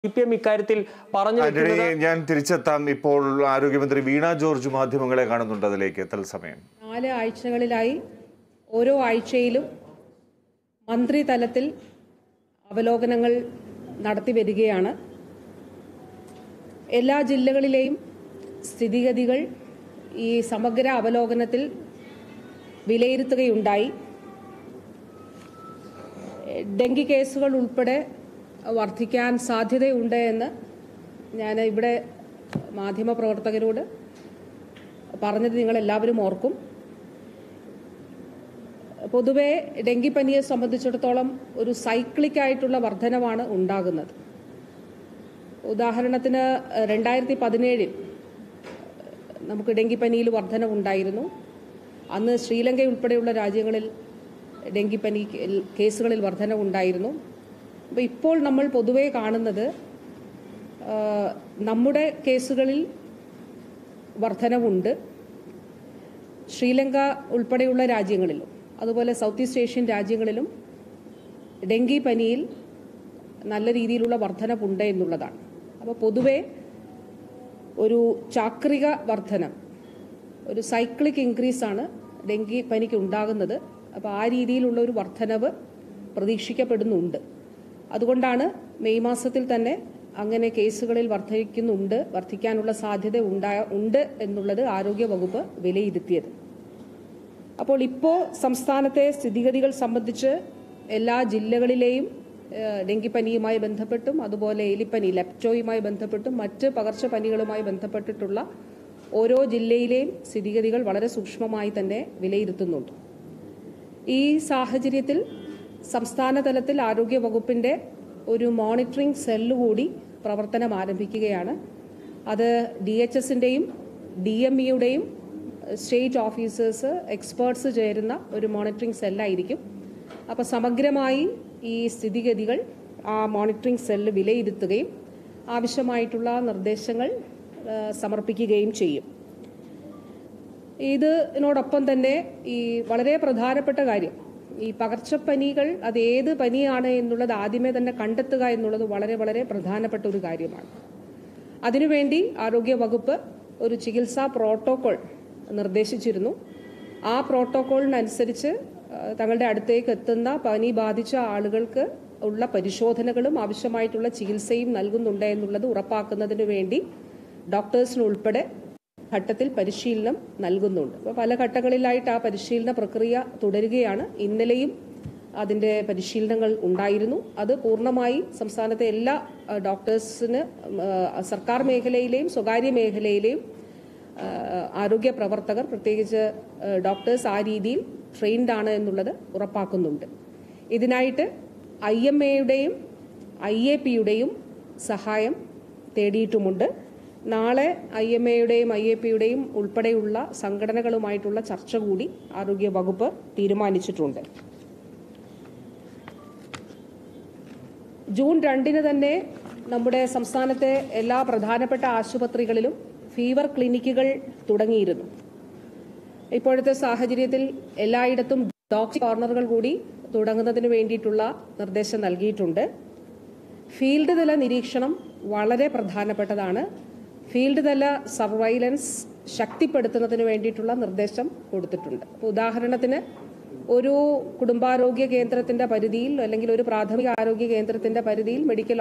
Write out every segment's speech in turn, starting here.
C P M ഇക്കാര്യത്തിൽ പറഞ്ഞു ആന്റണി വെക്കുന്നത് ഞാൻ തിരിച്ചെത്താം ഇപ്പോൾ ആരോഗ്യമന്ത്രി വീണ ജോർജ് മാധ്യമങ്ങളെ കാണുന്നുണ്ട് അതിലേക്ക് തത്സമയം നാല് ആഴ്ചകളിലായി ഓരോ ആഴ്ചയിലും മന്ത്രി തലത്തിൽ അവലോകനങ്ങൾ നടത്തി വരികയാണ് എല്ലാ ജില്ലകളിലെയും സ്ഥിതിഗതികൾ ഈ സമഗ്ര അവലോകനത്തിൽ വിലയിരുത്തുകയുണ്ടായി ഡെങ്കി കേസുകൾ ഉൾപ്പെടെ വർദ്ധിക്കാൻ സാധ്യതയുണ്ട് എന്ന് ഞാൻ ഇവിടെ മാധ്യമപ്രവർത്തകരോട് പറഞ്ഞത് നിങ്ങൾ എല്ലാവരും ഓർക്കും പൊതുവെ ഡെങ്കിപ്പനിയെ സംബന്ധിച്ചിടത്തോളം ഒരു സൈക്ലിക് ആയിട്ടുള്ള വർധനവാണ് ഉണ്ടാകുന്നത് ഉദാഹരണത്തിന് രണ്ടായിരത്തി പതിനേഴിൽ നമുക്ക് ഡെങ്കിപ്പനിയിൽ വർധനവുണ്ടായിരുന്നു അന്ന് ശ്രീലങ്ക ഉൾപ്പെടെയുള്ള രാജ്യങ്ങളിൽ ഡെങ്കിപ്പനി കേസുകളിൽ വർധനവുണ്ടായിരുന്നു അപ്പോൾ ഇപ്പോൾ നമ്മൾ പൊതുവെ കാണുന്നത് ആ, നമ്മുടെ കേസുകളിൽ വർധനവുണ്ട് ശ്രീലങ്ക ഉൾപ്പെടെയുള്ള രാജ്യങ്ങളിലും അതുപോലെ സൗത്ത് ഈസ്റ്റ് ഏഷ്യൻ രാജ്യങ്ങളിലും ഡെങ്കി പനിയിൽ നല്ല രീതിയിലുള്ള വർധനവുണ്ട് എന്നുള്ളതാണ് അപ്പോൾ പൊതുവെ ഒരു ചാക്രിക വർധനം ഒരു സൈക്ലിക് ഇൻക്രീസ് ആണ് ഡെങ്കി പനിക്ക് ഉണ്ടാകുന്നത് അപ്പോൾ ആ രീതിയിലുള്ള ഒരു വർധനവ് പ്രതീക്ഷിക്കപ്പെടുന്നുണ്ട് അതുകൊണ്ടാണ് മെയ് മാസത്തിൽ തന്നെ അങ്ങനെ കേസുകളിൽ വർദ്ധിക്കുന്നുണ്ട് വർദ്ധിക്കാനുള്ള സാധ്യത ഉണ്ടാ ഉണ്ട് എന്നുള്ളത് ആരോഗ്യ വകുപ്പ് വിലയിരുത്തിയത് അപ്പോൾ ഇപ്പോൾ സംസ്ഥാനത്തെ സ്ഥിതിഗതികൾ സംബന്ധിച്ച് എല്ലാ ജില്ലകളിലെയും ഏഹ്, ഡെങ്കിപ്പനിയുമായി ബന്ധപ്പെട്ടും അതുപോലെ എലിപ്പനി ലെപ്റ്റോയുമായി ബന്ധപ്പെട്ടും മറ്റ് പകർച്ചപ്പനികളുമായി ബന്ധപ്പെട്ടിട്ടുള്ള ഓരോ ജില്ലയിലെയും സ്ഥിതിഗതികൾ വളരെ സൂക്ഷ്മമായി തന്നെ വിലയിരുത്തുന്നുണ്ട് ഈ സാഹചര്യത്തിൽ സംസ്ഥാന തലത്തിൽ ആരോഗ്യ വകുപ്പിന്റെ ഒരു മോണിറ്ററിംഗ് സെല്ല് കൂടി പ്രവർത്തനം ആരംഭിക്കുകയാണ് അത് ഡി എച്ച് എസിന്റെയും ഡി എം ഇയുടെയും സ്റ്റേറ്റ് ഓഫീസേഴ്സ് എക്സ്പേർട്സ് ചേരുന്ന ഒരു മോണിറ്ററിംഗ് സെല്ലായിരിക്കും അപ്പോൾ സമഗ്രമായി ഈ സ്ഥിതിഗതികൾ ആ മോണിറ്ററിംഗ് സെല്ല് വിലയിരുത്തുകയും ആവശ്യമായിട്ടുള്ള നിർദ്ദേശങ്ങൾ ആ, സമർപ്പിക്കുകയും ചെയ്യും ഇതിനോടൊപ്പം തന്നെ ഈ വളരെ പ്രധാനപ്പെട്ട കാര്യം ഈ പകർച്ചപ്പനികൾ അത് ഏത് പനിയാണ് എന്നുള്ളത് ആദ്യമേ തന്നെ കണ്ടെത്തുക എന്നുള്ളത് വളരെ വളരെ പ്രധാനപ്പെട്ട ഒരു കാര്യമാണ് അതിനുവേണ്ടി ആരോഗ്യ വകുപ്പ് ഒരു ചികിത്സാ പ്രോട്ടോകോൾ നിർദ്ദേശിച്ചിരുന്നു ആ പ്രോട്ടോകോളിനനുസരിച്ച് ആ, തങ്ങളുടെ അടുത്തേക്ക് എത്തുന്ന പനി ബാധിച്ച ആളുകൾക്ക് ഉള്ള പരിശോധനകളും ആവശ്യമായിട്ടുള്ള ചികിത്സയും നൽകുന്നുണ്ട് എന്നുള്ളത് ഉറപ്പാക്കുന്നതിന് വേണ്ടി ഡോക്ടേഴ്സിനുൾപ്പെടെ ഘട്ടത്തിൽ പരിശീലനം നൽകുന്നുണ്ട് അപ്പോൾ പല ഘട്ടങ്ങളിലായിട്ട് ആ പരിശീലന പ്രക്രിയ തുടരുകയാണ് ഇന്നലെയും അതിൻ്റെ പരിശീലനങ്ങൾ ഉണ്ടായിരുന്നു അത് പൂർണ്ണമായി സംസ്ഥാനത്തെ എല്ലാ ആ, ഡോക്ടേഴ്സിന് ആ, സർക്കാർ മേഖലയിലെയും സ്വകാര്യ മേഖലയിലെയും ആ, ആരോഗ്യ പ്രവർത്തകർ പ്രത്യേകിച്ച് ആ, ഡോക്ടേഴ്സ് ആ രീതിയിൽ ട്രെയിൻഡ് ആണ് എന്നുള്ളത് ഉറപ്പാക്കുന്നുണ്ട് ഇതിനായിട്ട് ഐ എം എയുടെയും ഐ എ പിയുടെയും സഹായം തേടിയിട്ടുമുണ്ട് നാളെ ഐ എം എയുടെയും ഐ എ പിയുടെയും ഉൾപ്പെടെയുള്ള സംഘടനകളുമായിട്ടുള്ള ചർച്ച കൂടി ആരോഗ്യ വകുപ്പ് തീരുമാനിച്ചിട്ടുണ്ട് ജൂൺ രണ്ടിന് തന്നെ നമ്മുടെ സംസ്ഥാനത്തെ എല്ലാ പ്രധാനപ്പെട്ട ആശുപത്രികളിലും ഫീവർ ക്ലിനിക്കുകൾ തുടങ്ങിയിരുന്നു ഇപ്പോഴത്തെ സാഹചര്യത്തിൽ എല്ലായിടത്തും ഡോക്ടർ കോർണറുകൾ കൂടി തുടങ്ങുന്നതിന് വേണ്ടിയിട്ടുള്ള നിർദ്ദേശം നൽകിയിട്ടുണ്ട് ഫീൽഡ് തല നിരീക്ഷണം വളരെ പ്രധാനപ്പെട്ടതാണ് ഫീൽഡ് തല സർവൈലൻസ് ശക്തിപ്പെടുത്തുന്നതിന് വേണ്ടിയിട്ടുള്ള നിർദ്ദേശം കൊടുത്തിട്ടുണ്ട് അപ്പോൾ ഉദാഹരണത്തിന് ഒരു കുടുംബാരോഗ്യ കേന്ദ്രത്തിന്റെ പരിധിയിൽ അല്ലെങ്കിൽ ഒരു പ്രാഥമിക ആരോഗ്യ കേന്ദ്രത്തിന്റെ പരിധിയിൽ മെഡിക്കൽ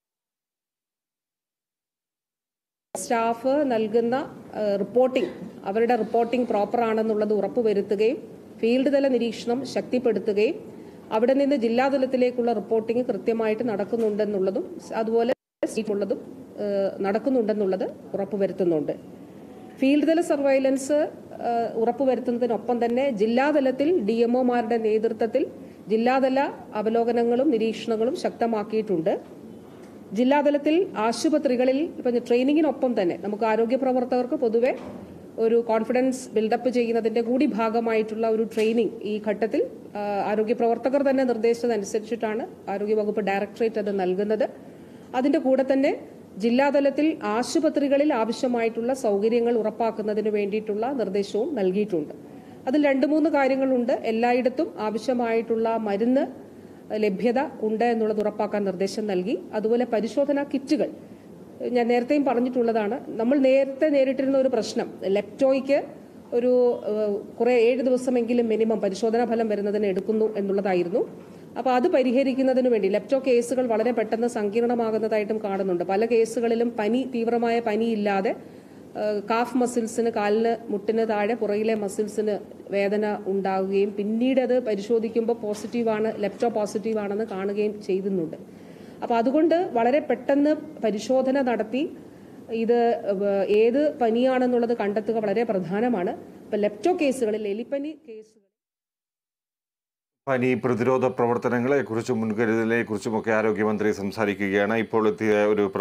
സ്റ്റാഫ് നൽകുന്ന റിപ്പോർട്ടിംഗ് അവരുടെ റിപ്പോർട്ടിംഗ് പ്രോപ്പർ ആണെന്നുള്ളത് ഉറപ്പുവരുത്തുകയും ഫീൽഡ് തല നിരീക്ഷണം ശക്തിപ്പെടുത്തുകയും അവിടെ നിന്ന് ജില്ലാതലത്തിലേക്കുള്ള റിപ്പോർട്ടിംഗ് കൃത്യമായിട്ട് നടക്കുന്നുണ്ടെന്നുള്ളതും അതുപോലെ ഉള്ളതും ഏഹ്, നടക്കുന്നുണ്ടെന്നുള്ളത് ഉറപ്പുവരുത്തുന്നുണ്ട് ഫീൽഡ് തല സർവൈലൻസ് ഏഹ്, ഉറപ്പുവരുത്തുന്നതിനൊപ്പം തന്നെ ജില്ലാതലത്തിൽ ഡി എംഒമാരുടെ നേതൃത്വത്തിൽ ജില്ലാതല അവലോകനങ്ങളും നിരീക്ഷണങ്ങളും ശക്തമാക്കിയിട്ടുണ്ട് ജില്ലാതലത്തിൽ ആശുപത്രികളിൽ ഇപ്പം ട്രെയിനിങ്ങിനൊപ്പം തന്നെ നമുക്ക് ആരോഗ്യ പ്രവർത്തകർക്ക് പൊതുവെ ഒരു കോൺഫിഡൻസ് ബിൽഡപ്പ് ചെയ്യുന്നതിന്റെ കൂടി ഭാഗമായിട്ടുള്ള ഒരു ട്രെയിനിങ് ഈ ഘട്ടത്തിൽ ആ, ആരോഗ്യ പ്രവർത്തകർ തന്നെ നിർദ്ദേശിച്ചതനുസരിച്ചിട്ടാണ് ആരോഗ്യവകുപ്പ് ഡയറക്ടറേറ്റ് അത് നൽകുന്നത് അതിന്റെ കൂടെ തന്നെ ജില്ലാതലത്തിൽ ആശുപത്രികളിൽ ആവശ്യമായിട്ടുള്ള സൗകര്യങ്ങൾ ഉറപ്പാക്കുന്നതിന് വേണ്ടിയിട്ടുള്ള നിർദ്ദേശവും നൽകിയിട്ടുണ്ട് അതിൽ രണ്ട് മൂന്ന് കാര്യങ്ങളുണ്ട് എല്ലായിടത്തും ആവശ്യമായിട്ടുള്ള മരുന്ന് ലഭ്യത ഉണ്ട് എന്നുള്ളത് ഉറപ്പാക്കാൻ നിർദ്ദേശം നൽകി അതുപോലെ പരിശോധനാ കിറ്റുകൾ ഞാൻ നേരത്തെയും പറഞ്ഞിട്ടുള്ളതാണ് നമ്മൾ നേരത്തെ നേരിട്ടിരുന്ന ഒരു പ്രശ്നം ലെപ്റ്റോയ്ക്ക് ഒരു ഏഹ്, കുറെ ഏഴ് ദിവസമെങ്കിലും മിനിമം പരിശോധനാ ഫലം വരുന്നതിന് എടുക്കുന്നു എന്നുള്ളതായിരുന്നു അപ്പോൾ അത് പരിഹരിക്കുന്നതിന് വേണ്ടി ലെപ്റ്റോ കേസുകൾ വളരെ പെട്ടെന്ന് സങ്കീർണമാകുന്നതായിട്ടും കാണുന്നുണ്ട് പല കേസുകളിലും പനി തീവ്രമായ പനിയില്ലാതെ ഏഹ്, കാഫ് മസിൽസിന് കാലിന് മുട്ടിന് താഴെ പുറകിലെ മസിൽസിന് വേദന ഉണ്ടാവുകയും പിന്നീട് അത് പരിശോധിക്കുമ്പോൾ പോസിറ്റീവാണ് ലെപ്റ്റോ പോസിറ്റീവ് ആണെന്ന് കാണുകയും ചെയ്യുന്നുണ്ട് അപ്പോൾ അതുകൊണ്ട് വളരെ പെട്ടെന്ന് പരിശോധന നടത്തി ഇത് ഏഹ്, ഏത് പനിയാണെന്നുള്ളത് കണ്ടെത്തുക വളരെ പ്രധാനമാണ് ഇപ്പം ലെപ്റ്റോ കേസുകളിൽ എലിപ്പനി കേസുകൾ പനി പ്രതിരോധ പ്രവർത്തനങ്ങളെ കുറിച്ചും മുൻകരുതലിനെ കുറിച്ചുമൊക്കെ ആരോഗ്യമന്ത്രി സംസാരിക്കുകയാണ് ഇപ്പോൾ എത്തിയ ഒരു